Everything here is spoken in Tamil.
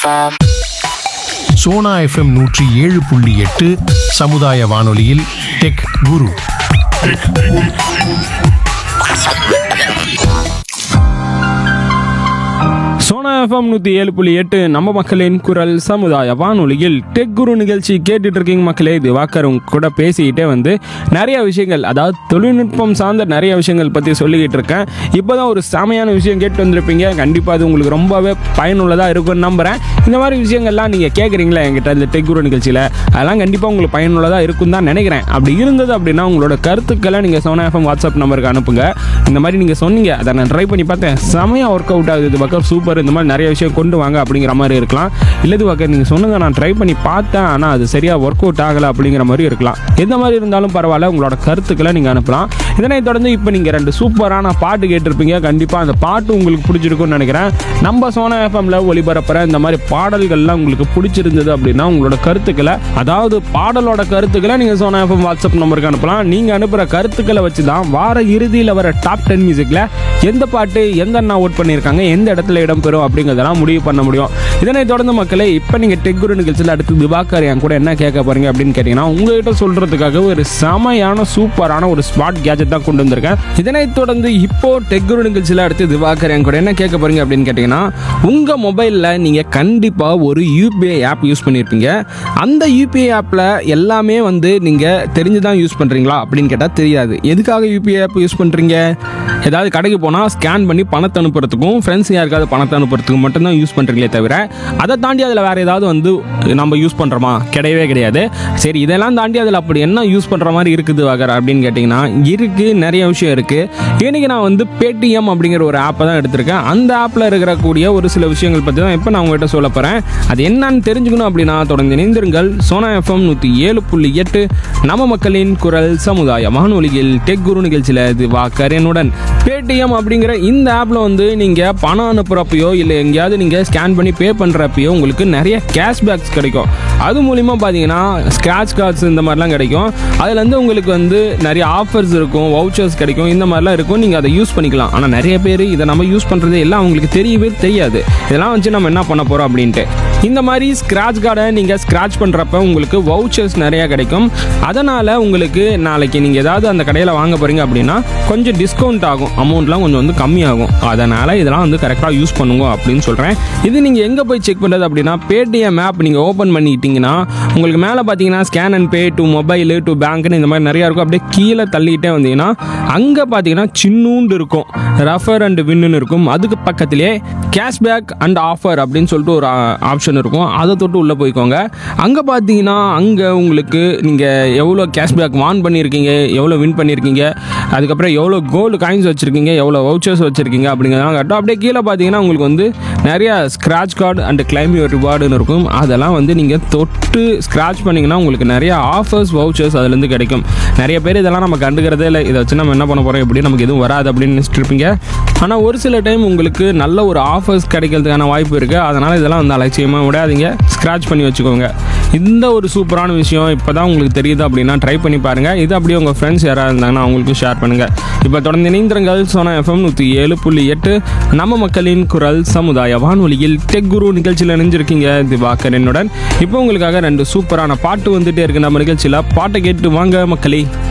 FM. சோனா எஃப்எம் நூற்றி ஏழு புள்ளி எட்டு சமுதாய வானொலியில் டெக் குரு சோனா எஃப்எம் நூற்றி ஏழு புள்ளி எட்டு நம்ம மக்களின் குரல் சமுதாய வானொலியில் டெக் குரு நிகழ்ச்சி கேட்டுட்டு இருக்கீங்க மக்களே இது வாக்கர் உங்க கூட பேசிக்கிட்டே வந்து நிறைய விஷயங்கள் அதாவது தொழில்நுட்பம் சார்ந்த நிறைய விஷயங்கள் பற்றி சொல்லிக்கிட்டு இருக்கேன் இப்போ தான் ஒரு செமையான விஷயம் கேட்டு வந்திருப்பீங்க கண்டிப்பாக அது உங்களுக்கு ரொம்பவே பயனுள்ளதாக இருக்கும்னு நம்புகிறேன் இந்த மாதிரி விஷயங்கள்லாம் நீங்கள் கேட்குறீங்களா என்கிட்ட இந்த டெக் குரு நிகழ்ச்சியில் அதெல்லாம் கண்டிப்பாக உங்களுக்கு பயனுள்ளதாக இருக்கும் தான் நினைக்கிறேன் அப்படி இருந்தது அப்படின்னா உங்களோட கருத்துக்களை நீங்கள் சோனா எஃப்எம் வாட்ஸ்அப் நம்பருக்கு அனுப்புங்க இந்த மாதிரி நீங்கள் சொன்னீங்க அதை நான் ட்ரை பண்ணி பார்த்தேன் செமையாக ஒர்க் அவுட் ஆகுது இது பக்கம் சூப்பர் இந்த மாதிரி நிறைய விஷயம் கொண்டு வாங்க அப்படிங்கிற மாதிரி இருக்கலாம் இல்லது பக்கம் நீங்கள் சொன்னதை நான் ட்ரை பண்ணி பார்த்தேன் ஆனால் அது சரியாக ஒர்க் அவுட் ஆகலை அப்படிங்கிற மாதிரி இருக்கலாம் எந்த மாதிரி இருந்தாலும் பரவாயில்ல உங்களோட கருத்துக்களை நீங்கள் அனுப்பலாம் இதனைத் தொடர்ந்து இப்போ நீங்கள் ரெண்டு சூப்பரான பாட்டு கேட்டிருப்பீங்க கண்டிப்பாக அந்த பாட்டு உங்களுக்கு பிடிச்சிருக்கும்னு நினைக்கிறேன் நம்ம சோனா எஃப்எம்ல ஒளிபரப்புற இந்த மாதிரி பாடல்கள்லாம் உங்களுக்கு பிடிச்சிருந்தது அப்படின்னா உங்களோட கருத்துக்களை அதாவது பாடலோட கருத்துக்களை நீங்கள் சோனா எஃப்எம் வாட்ஸ்அப் நம்பருக்கு அனுப்பலாம் நீங்கள் அனுப்புகிற கருத்துக்களை வச்சு தான் வார இறுதியில் வர டாப் டென் மியூசிக்கில் எந்த பாட்டு எந்த அண்ணா ஓட் பண்ணியிருக்காங்க எந்த இடத்துல இடம்பெறும் அப்படிங்கிறதெல்லாம் முடிவு பண்ண முடியும் இதனை தொடர்ந்து மக்களே இப்போ நீங்கள் டெக்குரு நிகழ்ச்சியில் அடுத்து திவாகர் என் கூட என்ன கேட்க போறீங்க அப்படின்னு கேட்டிங்கன்னா உங்ககிட்ட சொல்கிறதுக்காக ஒரு செமையான சூப்பரான ஒரு ஸ்மார்ட் கேஜெட் தான் கொண்டு வந்திருக்கேன் இதனைத் தொடர்ந்து இப்போ டெக்குரு நிகழ்ச்சியில் அடுத்து திவாகர் என் கூட என்ன கேட்க போறீங்க அப்படின்னு கேட்டிங்கன்னா உங்கள் மொபைலில் நீங்கள் கண்டிப்பாக ஒரு யூபிஐ ஆப் யூஸ் பண்ணியிருப்பீங்க அந்த யூபிஐ ஆப்பில் எல்லாமே வந்து நீங்கள் தெரிஞ்சு தான் யூஸ் பண்ணுறீங்களா அப்படின்னு கேட்டால் தெரியாது எதுக்காக யூபிஐ ஆப் யூஸ் பண்ணுறீங்க ஏதாவது கடைக்கு போனால் ஸ்கேன் பண்ணி பணத்தை அனுப்புறதுக்கும் ஃப்ரெண்ட்ஸ் யாருக்காவது பணத்தை அனுப்புறதுக்கும் மட்டும்தான் யூஸ் பண்ணுறீங்களே தவிர அதை தாண்டி அதில் வேறு ஏதாவது வந்து நம்ம யூஸ் பண்ணுறோமா கிடையவே கிடையாது சரி இதெல்லாம் தாண்டி அதில் அப்படி என்ன யூஸ் பண்ணுற மாதிரி இருக்குது வகர் அப்படின்னு கேட்டிங்கன்னா இருக்குது நிறைய விஷயம் இருக்குது இன்றைக்கி நான் வந்து பேடிஎம் அப்படிங்கிற ஒரு ஆப்பை தான் எடுத்திருக்கேன் அந்த ஆப்பில் இருக்கக்கூடிய ஒரு சில விஷயங்கள் பற்றி தான் இப்போ நான் உங்கள்கிட்ட சொல்ல போகிறேன் அது என்னன்னு தெரிஞ்சுக்கணும் அப்படின்னா தொடர்ந்து இணைந்திருங்கள் சோனா எஃப்எம் நூற்றி ஏழு புள்ளி எட்டு நம்ம மக்களின் குரல் சமுதாய வானொலியில் டெக் குரு நிகழ்ச்சியில் இது வாக்கரனுடன் பேடிஎம் அப்படிங்கிற இந்த ஆப்பில் வந்து நீங்கள் பணம் அனுப்புகிறப்பையோ இல்லை எங்கேயாவது நீங்கள் ஸ்கேன் பண்ணி பே பண்ணுறப்பையோ உங்களுக்கு நிறைய கேஷ்பேக்ஸ் கிடைக்கும் அது மூலிமா பார்த்தீங்கன்னா ஸ்க்ராட்ச் கார்ட்ஸ் இந்த மாதிரிலாம் கிடைக்கும் அதில் வந்து உங்களுக்கு வந்து நிறைய ஆஃபர்ஸ் இருக்கும் வவுச்சர்ஸ் கிடைக்கும் இந்த மாதிரிலாம் இருக்கும் நீங்கள் அதை யூஸ் பண்ணிக்கலாம் ஆனால் நிறைய பேர் இதை நம்ம யூஸ் பண்ணுறது எல்லாம் அவங்களுக்கு தெரியவே தெரியாது இதெல்லாம் வச்சு நம்ம என்ன பண்ண போகிறோம் அப்படின்ட்டு இந்த மாதிரி ஸ்க்ராட்ச் கார்டை நீங்கள் ஸ்க்ராட்ச் பண்ணுறப்ப உங்களுக்கு வவுச்சர்ஸ் நிறையா கிடைக்கும் அதனால் உங்களுக்கு நாளைக்கு நீங்கள் ஏதாவது அந்த கடையில் வாங்க போகிறீங்க அப்படின்னா கொஞ்சம் டிஸ்கவுண்ட் ஆகும் அமௌண்ட்லாம் கொஞ்சம் வந்து கம்மியாகும் அதனால் இதெல்லாம் வந்து கரெக்டாக யூஸ் பண்ணுங்க அப்படின்னு சொல்கிறேன் இது நீங்கள் எங்கே போய் செக் பண்ணுறது அப்படின்னா பேடிஎம் ஆப் நீங்கள் ஓப்பன் பண்ணிக்கிட்டீங்கன்னா உங்களுக்கு மேலே பார்த்தீங்கன்னா scan and pay to mobile to பேங்க்னு இந்த மாதிரி நிறையா இருக்கும் அப்படியே கீழே தள்ளிட்டே வந்தீங்கன்னா அங்கே பார்த்தீங்கன்னா சின்னூண்டு இருக்கும் ரெஃபர் அண்ட் வின்னு இருக்கும் அதுக்கு பக்கத்திலே கேஷ்பேக் அண்ட் ஆஃபர் அப்படின்னு சொல்லிட்டு ஒரு ஆப்ஷன் இருக்கும் அதை தொட்டு உள்ளே போய்க்கோங்க அங்கே பார்த்தீங்கன்னா அங்கே உங்களுக்கு நீங்கள் எவ்வளோ கேஷ்பேக் வான் பண்ணியிருக்கீங்க எவ்வளோ வின் பண்ணியிருக்கீங்க அதுக்கப்புறம் எவ்வளோ கோல்டு காயின்ஸ் வச்சுருக்கீங்க எவ்வளோ வவுச்சர்ஸ் வச்சுருக்கீங்க அப்படிங்கிறதெல்லாம் கட்டும் அப்படியே கீழே பார்த்தீங்கன்னா உங்களுக்கு வந்து நிறைய scratch card and claim your ரிவார்டுன்னு இருக்கும் அதெல்லாம் வந்து நீங்கள் தொட்டு ஸ்க்ராட்ச் பண்ணிங்கன்னா உங்களுக்கு நிறைய ஆஃபர்ஸ் வவுச்சர்ஸ் அதுலேருந்து கிடைக்கும் நிறைய பேர் இதெல்லாம் நம்ம கண்டுக்கிறதே இல்லை இதை வச்சு நம்ம என்ன பண்ண போகிறோம் எப்படி நமக்கு எதுவும் வராது அப்படின்னு நினச்சிட்டு இருப்பீங்க ஆனால் ஒரு சில டைம் உங்களுக்கு நல்ல ஒரு ஆஃபர்ஸ் கிடைக்கிறதுக்கான வாய்ப்பு இருக்குது அதனால் இதெல்லாம் வந்து அலட்சியமாக விடாதீங்க ஸ்க்ராட்ச் பண்ணி வச்சுக்கோங்க இந்த ஒரு சூப்பரான விஷயம் இப்போ தான் உங்களுக்கு தெரியுது அப்படின்னா ட்ரை பண்ணி பாருங்கள் இது அப்படியே உங்கள் ஃப்ரெண்ட்ஸ் யாராவது இருந்தாங்கன்னா அவங்களுக்கும் ஷேர் பண்ணுங்கள் இப்போ தொடர்ந்து இணைந்திருங்கள் சோனா எஃப்எம் நூற்றி ஏழு புள்ளி எட்டு நம்ம மக்களின் குரல் சமுதாய வானொலியில் டெக் குரு நிகழ்ச்சியில் இணைஞ்சிருக்கீங்க திவாகர் என்னுடன் இப்போ உங்களுக்காக ரெண்டு சூப்பரான பாட்டு வந்துட்டே இருக்கு நம்ம நிகழ்ச்சியில் பாட்டை கேட்டு வாங்க மக்களே